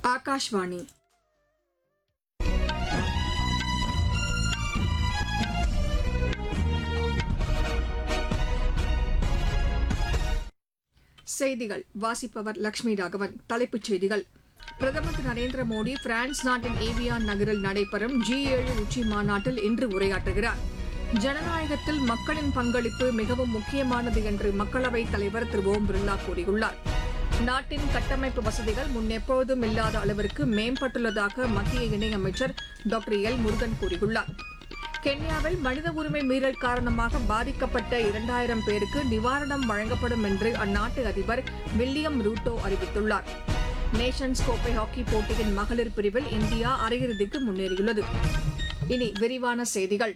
ஆகாஷ்வாணி செய்திகள் வாசிப்பவர் லட்சுமி ராகவன் தலைப்புச் செய்திகள் பிரதமர் திரு நரேந்திர மோடி பிரான்ஸ் நாட்டின் ஏவியான் நகரில் நடைபெறும் ஜி ஏழு உச்சி மாநாட்டில் இன்று உரையாற்றுகிறார் ஜனநாயகத்தில் மக்களின் பங்களிப்பு மிகவும் முக்கியமானது என்று மக்களவைத் தலைவர் திரு ஓம் பிர்லா கூறியுள்ளார் நாட்டின் கட்டமைப்பு வசதிகள் முன்னெப்போதும் இல்லாத அளவிற்கு மேம்பட்டுள்ளதாக மத்திய இணையமைச்சர் டாக்டர் எல் முருகன் கூறியுள்ளார் கென்யாவில் மனித உரிமை மீறல் காரணமாக பாதிக்கப்பட்ட இரண்டாயிரம் பேருக்கு நிவாரணம் வழங்கப்படும் என்று அந்நாட்டு அதிபர் வில்லியம் ரூட்டோ அறிவித்துள்ளார் நேஷன்ஸ் கோப்பை ஹாக்கி போட்டியின் மகளிர் பிரிவில் இந்தியா அரையிறுதிக்கு முன்னேறியுள்ளது இனி விரிவான செய்திகள்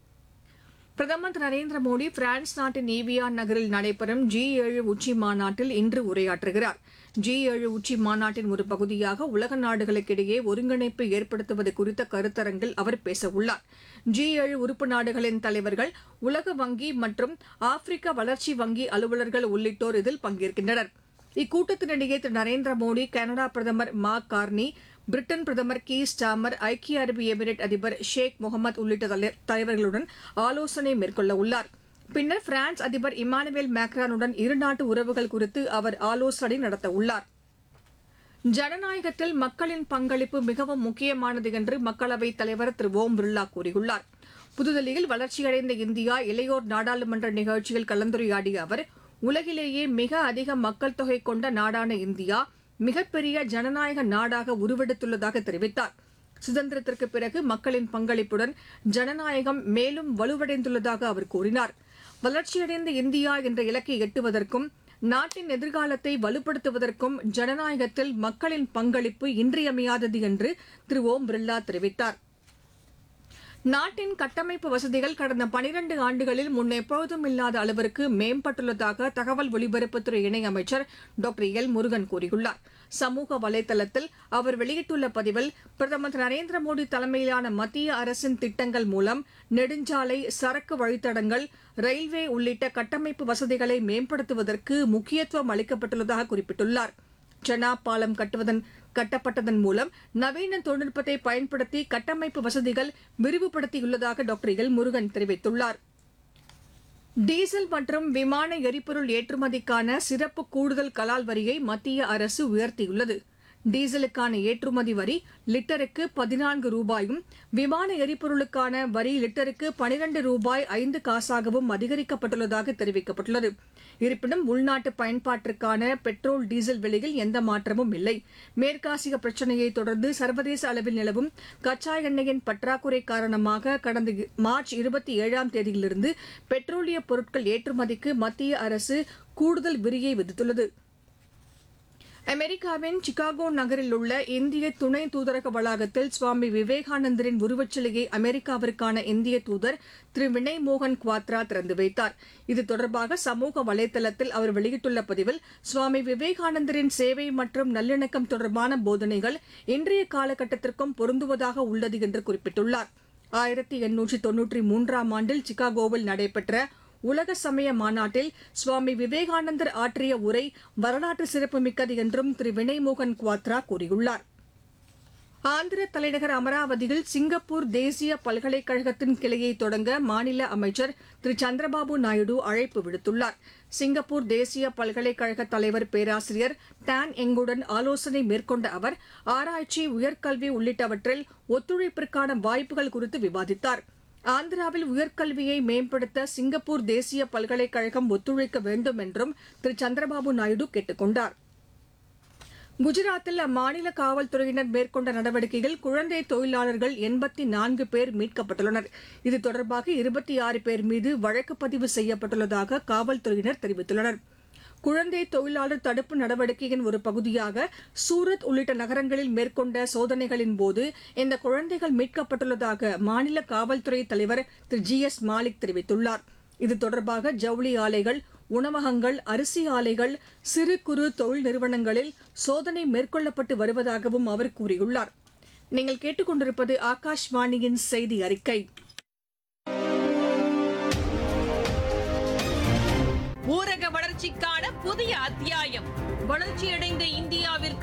பிரதமர் திரு நரேந்திர மோடி பிரான்ஸ் நாட்டின் ஈவியான் நகரில் நடைபெறும் ஜி ஏழு உச்சி மாநாட்டில் இன்று உரையாற்றுகிறார் ஜி ஏழு உச்சி மாநாட்டின் ஒரு பகுதியாக உலக நாடுகளுக்கிடையே ஒருங்கிணைப்பு ஏற்படுத்துவது குறித்த கருத்தரங்கில் அவர் பேசவுள்ளார் ஜி ஏழு உறுப்பு நாடுகளின் தலைவர்கள் உலக வங்கி மற்றும் ஆப்பிரிக்க வளர்ச்சி வங்கி அலுவலர்கள் உள்ளிட்டோர் இதில் பங்கேற்கின்றனர் இக்கூட்டத்தினிடையே திரு நரேந்திர மோடி கனடா பிரதமர் மார்க் கார்னி பிரிட்டன் பிரதமர் கீ ஸ்டாமர் ஐக்கிய அரபு எமிரேட் அதிபர் ஷேக் முகமது உள்ளிட்ட தலை- தலைவர்களுடன் ஆலோசனை மேற்கொள்ள உள்ளார் பின்னர் பிரான்ஸ் அதிபர் இமானுவேல் மேக்ரானுடன் இருநாட்டு உறவுகள் குறித்து அவர் ஆலோசனை நடத்த உள்ளார் ஜனநாயகத்தில் மக்களின் பங்களிப்பு மிகவும் முக்கியமானது என்று மக்களவைத் தலைவர் திரு ஓம் பிர்லா கூறியுள்ளார் புதுதில்லியில் வளர்ச்சியடைந்த இந்தியா இளையோர் நாடாளுமன்ற நிகழ்ச்சியில் கலந்துரையாடிய அவர் உலகிலேயே மிக அதிக மக்கள் தொகை கொண்ட நாடான இந்தியா மிகப்பெரிய ஜனநாயக நாடாக உருவெடுத்துள்ளதாக தெரிவித்தார் சுதந்திரத்திற்கு பிறகு மக்களின் பங்களிப்புடன் ஜனநாயகம் மேலும் வலுவடைந்துள்ளதாக அவர் கூறினார் வளர்ச்சியடைந்த இந்தியா என்ற இலக்கை எட்டுவதற்கும் நாட்டின் எதிர்காலத்தை வலுப்படுத்துவதற்கும் ஜனநாயகத்தில் மக்களின் பங்களிப்பு இன்றியமையாதது என்று திரு ஓம் பிர்லா தெரிவித்தார் நாட்டின் கட்டமைப்பு வசதிகள் கடந்த 12 ஆண்டுகளில் முன்னெப்போதும் இல்லாத அளவிற்கு மேம்பட்டுள்ளதாக தகவல் ஒலிபரப்புத்துறை இணையமைச்சர் டாக்டர் எல் முருகன் கூறியுள்ளார் சமூக வலைதளத்தில் அவர் வெளியிட்டுள்ள பதிவில் பிரதமர் திரு நரேந்திர மோடி தலைமையிலான மத்திய அரசின் திட்டங்கள் மூலம் நெடுஞ்சாலை சரக்கு வழித்தடங்கள் ரயில்வே உள்ளிட்ட கட்டமைப்பு வசதிகளை மேம்படுத்துவதற்கு முக்கியத்துவம் அளிக்கப்பட்டுள்ளதாக குறிப்பிட்டுள்ளார் செனா பாலம் கட்டுவதன் கட்டப்பட்டதன் மூலம் நவீன தொழில்நுட்பத்தை பயன்படுத்தி கட்டமைப்பு வசதிகள் விரிவுபடுத்தியுள்ளதாக டாக்டர் எல் முருகன் தெரிவித்துள்ளார் டீசல் மற்றும் விமான எரிபொருள் ஏற்றுமதிக்கான சிறப்பு கூடுதல் கலால் வரியை மத்திய அரசு உயர்த்தியுள்ளது டீசலுக்கான ஏற்றுமதி வரி லிட்டருக்கு பதினான்கு ரூபாயும் விமான எரிபொருளுக்கான வரி லிட்டருக்கு பனிரண்டு ரூபாய் ஐந்து காசாகவும் அதிகரிக்கப்பட்டுள்ளதாக தெரிவிக்கப்பட்டுள்ளது இருப்பினும் உள்நாட்டு பயன்பாட்டிற்கான பெட்ரோல் டீசல் விலையில் எந்த மாற்றமும் இல்லை மேற்காசிய பிரச்சினையை தொடர்ந்து சர்வதேச அளவில் நிலவும் கச்சா எண்ணெயின் பற்றாக்குறை காரணமாக கடந்த இ- மார்ச் இருபத்தி ஏழாம் தேதியிலிருந்து பெட்ரோலிய பொருட்கள் ஏற்றுமதிக்கு மத்திய அரசு கூடுதல் விரியை விதித்துள்ளது அமெரிக்காவின் சிகாகோ நகரில் உள்ள இந்திய துணை தூதரக வளாகத்தில் சுவாமி விவேகானந்தரின் உருவச்சிலையை அமெரிக்காவிற்கான இந்திய தூதர் திரு வினய் மோகன் குவாத்ரா திறந்து வைத்தார் இது தொடர்பாக சமூக வலைதளத்தில் அவர் வெளியிட்டுள்ள பதிவில் சுவாமி விவேகானந்தரின் சேவை மற்றும் நல்லிணக்கம் தொடர்பான போதனைகள் இன்றைய காலகட்டத்திற்கும் பொருந்துவதாக உள்ளது என்று குறிப்பிட்டுள்ளார் ஆயிரத்தி எண்ணூற்றி தொன்னூற்றி மூன்றாம் ஆண்டில் சிகாகோவில் நடைபெற்ற உலக சமய மாநாட்டில் சுவாமி விவேகானந்தர் ஆற்றிய உரை வரலாற்று சிறப்புமிக்கது என்றும் திரு வினய்மோகன் குவாத்ரா கூறியுள்ளார் ஆந்திர தலைநகர் அமராவதியில் சிங்கப்பூர் தேசிய பல்கலைக்கழகத்தின் கிளையை தொடங்க மாநில அமைச்சர் திரு சந்திரபாபு நாயுடு அழைப்பு விடுத்துள்ளார் சிங்கப்பூர் தேசிய பல்கலைக்கழக தலைவர் பேராசிரியர் டான் எங்குடன் ஆலோசனை மேற்கொண்ட அவர் ஆராய்ச்சி உயர்கல்வி உள்ளிட்டவற்றில் ஒத்துழைப்பிற்கான வாய்ப்புகள் குறித்து விவாதித்தார் ஆந்திராவில் உயர்கல்வியை மேம்படுத்த சிங்கப்பூர் தேசிய பல்கலைக்கழகம் ஒத்துழைக்க வேண்டும் என்றும் திரு சந்திரபாபு நாயுடு கேட்டுக் கொண்டார் குஜராத்தில் அம்மாநில காவல்துறையினர் மேற்கொண்ட நடவடிக்கையில் குழந்தை தொழிலாளர்கள் எண்பத்தி நான்கு பேர் மீட்கப்பட்டுள்ளனர் இது தொடர்பாக இருபத்தி ஆறு பேர் மீது வழக்கு பதிவு செய்யப்பட்டுள்ளதாக காவல்துறையினர் தெரிவித்துள்ளனர் குழந்தை தொழிலாளர் தடுப்பு நடவடிக்கையின் ஒரு பகுதியாக சூரத் உள்ளிட்ட நகரங்களில் மேற்கொண்ட சோதனைகளின் போது இந்த குழந்தைகள் மீட்கப்பட்டுள்ளதாக மாநில காவல்துறை தலைவர் திரு ஜி எஸ் மாலிக் தெரிவித்துள்ளார் இது தொடர்பாக ஜவுளி ஆலைகள் உணவகங்கள் அரிசி ஆலைகள் சிறு குறு தொழில் நிறுவனங்களில் சோதனை மேற்கொள்ளப்பட்டு வருவதாகவும் அவர் கூறியுள்ளார் நீங்கள் கேட்டுக்கொண்டிருப்பது ஆகாஷ்வாணியின் செய்தி அறிக்கை ஊரக வளர்ச்சிக்கான புதிய அத்தியாயம் வளர்ச்சியடைந்த இந்தியாவிற்கு